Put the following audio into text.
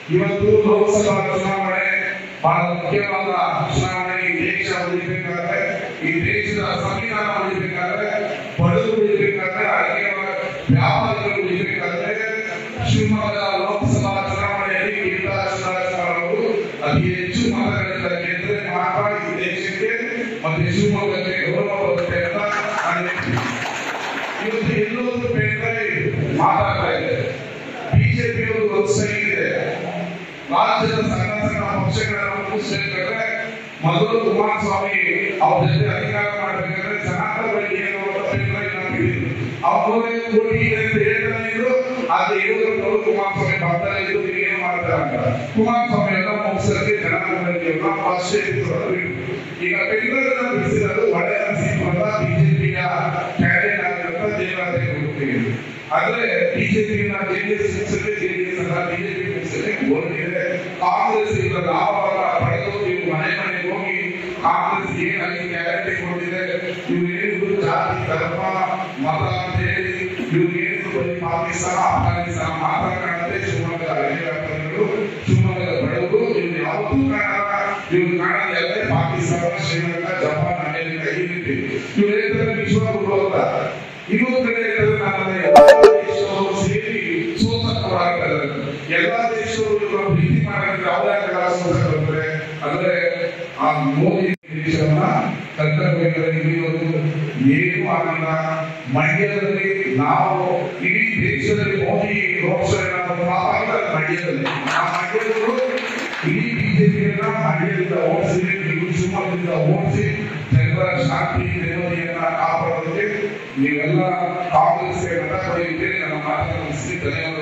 ಇವತ್ತು ಲೋಕಸಭಾ ಚುನಾವಣೆ ಬಹಳ ಮುಖ್ಯವಾದ ಚುನಾವಣೆ ಈ ದೇಶ ಉಳಿಬೇಕಾದ್ರೆ ಈ ದೇಶದ ಸಂವಿಧಾನ ಉಳಿಬೇಕಾದ್ರೆ ಬಡವರು ಉಳಿಬೇಕಾದ್ರೆ ಅಡಿಗೆ ವ್ಯಾಪಾರಿಗಳು ಉಳಿಬೇಕಾದ್ರೆ ಶಿವಮೊಗ್ಗದ ಲೋಕಸಭಾ ಚುನಾವಣೆಯಲ್ಲಿ ಗಿರಿರಾಜ್ ರಾಜಕಾರಣ ಅವರು ಅತಿ ಹೆಚ್ಚು ಮತಗಳಿಂದ ಗೆದ್ರೆ ಮಾತ್ರ ಈ ದೇಶಕ್ಕೆ ಮತ್ತೆ ಶಿವಮೊಗ್ಗಕ್ಕೆ ಗೌರವ ಬರುತ್ತೆ ಅಂತ ನಾನು ಹೇಳ್ತೀನಿ. ಇವತ್ತು ಎಲ್ಲೋದ್ರು ಬೇಕಾದ್ರೆ ಮಾತಾಡ್ತಾ ಇದೆ ಬಿಜೆಪಿ ಒಂದು ಸರಿ ಇದೆ ರಾಜ್ಯದ ಸಣ್ಣ ಸಣ್ಣ ಪಕ್ಷಗಳನ್ನು ಸೇರಿದ್ರೆ ಮೊದಲು ಕುಮಾರಸ್ವಾಮಿ ಅವ್ರ ಜೊತೆ ಅಧಿಕಾರ ಮಾಡಬೇಕಾದ್ರೆ ಜನಾಂಗಗಳಿಗೆ ಏನು ಅಂತ ಅಭಿಪ್ರಾಯ ನಮ್ಗಿದ್ರು. ಅವ್ರೇ ಕೋಟಿ ಇದೆ ಅಂತ ಹೇಳ್ತಾನೆ ಇದ್ರು ಆದ್ರೆ ಇವರು ಕುಮಾರಸ್ವಾಮಿ ಬರ್ತಾರೆ ಇದು ಏನು ಮಾಡ್ತಾರೆ ಅಂತ ಕುಮಾರಸ್ವಾಮಿ ಎಲ್ಲ ಮುಗಿಸೋದಕ್ಕೆ ಜನಾಂಗಗಳಿಗೆ ಎಲ್ಲ ಫಸ್ಟ್ ಈಗ ಬೆಂಗಳೂರಿನ ಬಿಡಿಸಿರೋದು ಒಳ್ಳೆಯ ಸೀಮಂತ ಬಿಜೆಪಿಯ ಕ್ಯಾಂಡಿಡೇಟ್ ಆಗಿರುವಂತ ದೇವರಾಜ ಹೋಗ್ತೀವಿ ಆದ್ರೆ ಬಿಜೆಪಿ ಜೆಡಿಎಸ್ ಮುಗಿಸಿದ್ರೆ ಜೆಡಿಎಸ್ ಅಲ್ಲ ಬಿಜೆಪಿ ಮುಗಿಸಿದ್ರೆ ಓದಿದೆ ಕಾಂಗ್ರೆಸ್ ಈಗ ಲಾಭವನ್ನ ಪಡೆದು ನೀವು ಮನೆ ಮನೆಗೆ ಹೋಗಿ ಕಾಂಗ್ರೆಸ್ ಏನಾಗಿ ಗ್ಯಾರಂಟಿ ಕೊಟ್ಟಿದೆ ಇವ್ರು ಹೇಳಿದ್ರು ಜಾತಿ ಧರ್ಮ ಮತ ಅಂತ ಹೇಳಿ ಇವ್ರು ಹೇಳಿದ್ರು ಬರೀ ಪಾಕಿಸ್ತಾನ ಅಫ್ಘಾನಿಸ್ತಾನ ಮಾತ್ರ ಕಾಣುತ್ತೆ ಶಿವಮೊಗ್ಗದ ಹಳ್ಳಿ ವ್ಯಾಪಾರಿಗಳು ಶಿವಮೊಗ್ಗದ ಬಡವರು ಇವ್ರು ಯಾವತ್ತೂ ಕಾಣಲ್ಲ ಇವ್ರು ಕಾಣಲ್ಲ ಎಲ್ಲ ಪಾಕಿಸ್ತಾನ ಶ್ರೀಲಂಕಾ ಜಪಾನ್ ಅಮೆರಿಕ ಈ ರೀತಿ ಇವ್ರು ಹೇಳ್ತಾರೆ ವಿಶ್ವ ಗುರು ಅಂತ ಇನ್ನೊಂದು ಕಡೆ ಹೇಳ್ತಾರೆ ನಾನು ಎಲ್ಲ ದೇಶದವರು ಸೇರಿ ಸೋತಕರಾಗ್ತಾರೆ ಎಲ್ಲಾ ದೇಶದವರು ಇವ್ರ ಪ್ರೀತಿ ಮಾಡಿದ್ರೆ ಅವರ ಸೋತಕರಂದ್ರೆ ಅಂದ್ರೆ ಆ ಮೋದಿ ದೇಶವನ್ನ ಕರ್ತವ್ಯಗಳಲ್ಲಿ ಏನು ಆಗಲ್ಲ ಮಂಡ್ಯದಲ್ಲಿ ನಾವು ಇಡೀ ದೇಶದಲ್ಲಿ ಮೋದಿ ರೋಡ್ ಶೋ ಏನಾದ್ರು ಪಾಪ ಮಂಡ್ಯದಲ್ಲಿ ಆ ಮಂಡ್ಯದವರು ಇಡೀ ಬಿಜೆಪಿಯನ್ನ ಮಂಡ್ಯದಿಂದ ಓಡಿಸಿ ನೀವು ಶಿವಮೊಗ್ಗದಿಂದ ಓಡಿಸಿ ಜನರ ಶಾಂತಿ ನೆಮ್ಮದಿಯನ್ನ ಕಾಪಾಡೋದಕ್ಕೆ ನೀವೆಲ್ಲ ಕಾಂಗ್ರೆಸ್ಗೆ ಮತ ಕೊಡಿದ್ರೆ ನನ್ನ ಮಾತನ್ನು ಮುಗಿಸಿ ಧನ್ಯವಾದ